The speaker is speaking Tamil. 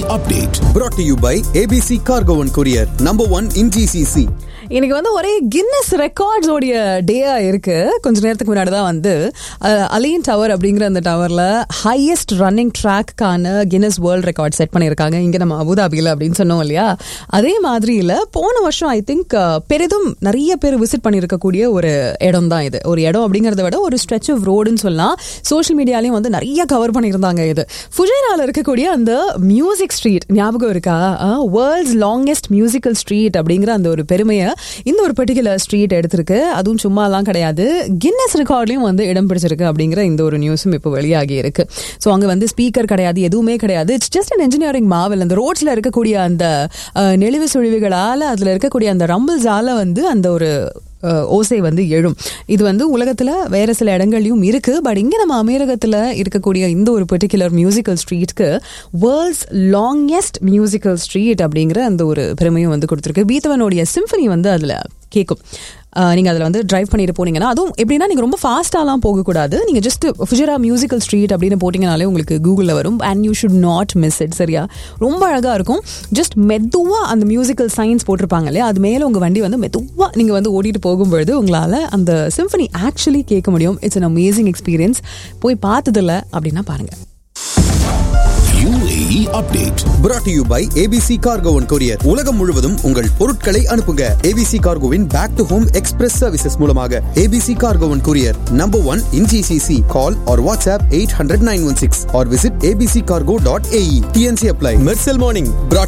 update. Brought to you by ABC Cargo and Courier, number one in GCC. இன்னைக்கு வந்து ஒரே கின்னஸ் ரெக்கார்ட்ஸ் உடைய டேயா இருக்கு கொஞ்ச நேரத்துக்கு முன்னாடி தான் வந்து அஹ், அலியன் டவர் அப்படிங்கிற அந்த டவர்ல ஹையஸ்ட் ரன்னிங் ட்ராக்கான கின்னஸ் வேர்ல்ட் ரெக்கார்ட் செட் பண்ணியிருக்காங்க இங்க நம்ம அபுதாபியில் அப்படின்னு சொன்னோம் இல்லையா அதே மாதிரி இல்ல போன வருஷம் ஐ திங்க் பெரிதும் நிறைய பேர் விசிட் பண்ணியிருக்கக்கூடிய ஒரு இடம் தான் இது ஒரு இடம் அப்படிங்கறத விட ஒரு ஸ்ட்ரெச் ஆஃப் ரோடுன்னு சொல்லலாம் சோஷியல் மீடியாலையும் வந்து நிறைய கவர் பண்ணியிருந்தாங்க இது ஃபுஜைரால இருக்கக்கூடிய அந்த மியூசிக் ஸ்ட்ரீட் ஞாபகம் இருக்கா வேர்ல்ட்ஸ் லாங்கெஸ்ட் மியூசிக்கல் ஸ்ட்ரீட் அப்படிங்கிற அந்த ஒரு பெருமையை இந்த ஒரு பர்டிகுலர் ஸ்ட்ரீட் எடுத்திருக்கு அதுவும் சும்மாலாம் கிடையாது கின்னஸ் ரெக்கார்ட்லயும் வந்து இடம் பிடிச்சிருக்கு அப்படிங்கிற இந்த ஒரு நியூஸும் இப்போ வெளியாகி இருக்கு ஸோ அங்க வந்து ஸ்பீக்கர் கிடையாது எதுவுமே கிடையாது it's just an engineering marvel அந்த ரோட்ஸ்ல இருக்கக்கூடிய அந்த அஹ், நெளிவு சுழிவுகளால அதுல இருக்கக்கூடிய அந்த ரம்பிள்ஸால வந்து அந்த ஒரு அஹ், ஓசை வந்து எழும் இது வந்து உலகத்துல வேற சில இடங்கள்லயும் இருக்கு பட் இங்க நம்ம அமீரகத்துல இருக்கக்கூடிய இந்த ஒரு பர்டிகுலர் மியூசிக்கல் ஸ்ட்ரீட்க்கு வேர்ல்ட்ஸ் லாங்கெஸ்ட் மியூசிக்கல் ஸ்ட்ரீட் அப்படிங்கிற அந்த ஒரு பெருமையும் வந்து கொடுத்துருக்கு பீத்தவனுடைய சிம்பனி வந்து அதுல கேட்கும் அஹ், நீங்க அதுல வந்து டிரைவ் பண்ணிட்டு போனீங்கன்னா அதுவும் எப்படின்னா நீங்க ரொம்ப ஃபாஸ்டாலாம் போகக்கூடாது நீங்க ஜஸ்ட் ஃபுஜரா மியூசிக்கல் ஸ்ட்ரீட் அப்படின்னு போட்டீங்கனாலே உங்களுக்கு கூகுளில் வரும் and you should not miss it சரியா ரொம்ப அழகா இருக்கும் ஜஸ்ட் மெதுவா அந்த மியூசிக்கல் சயின்ஸ் போட்டிருப்பாங்க இல்லையா அது மேல உங்க வண்டி வந்து மெதுவா நீங்க வந்து ஓடிட்டு போகும்பொழுது உங்களால அந்த சிம்பனி ஆக்சுவலி கேட்க முடியும் இட்ஸ் an அமேசிங் எக்ஸ்பீரியன்ஸ் போய் பார்த்ததில்ல அப்படின்னா பாருங்க UAE update. Brought to you by ABC Cargo and Courier. உலகம் முழுவதும் உங்கள் பொருட்களை அனுப்புங்க ABC Cargoவின் back to home express services மூலமாக ABC Cargo and Courier, number one in GCC. Call or WhatsApp 800 916 or visit abccargo.ae. TNC apply. Mersal Morning. Brought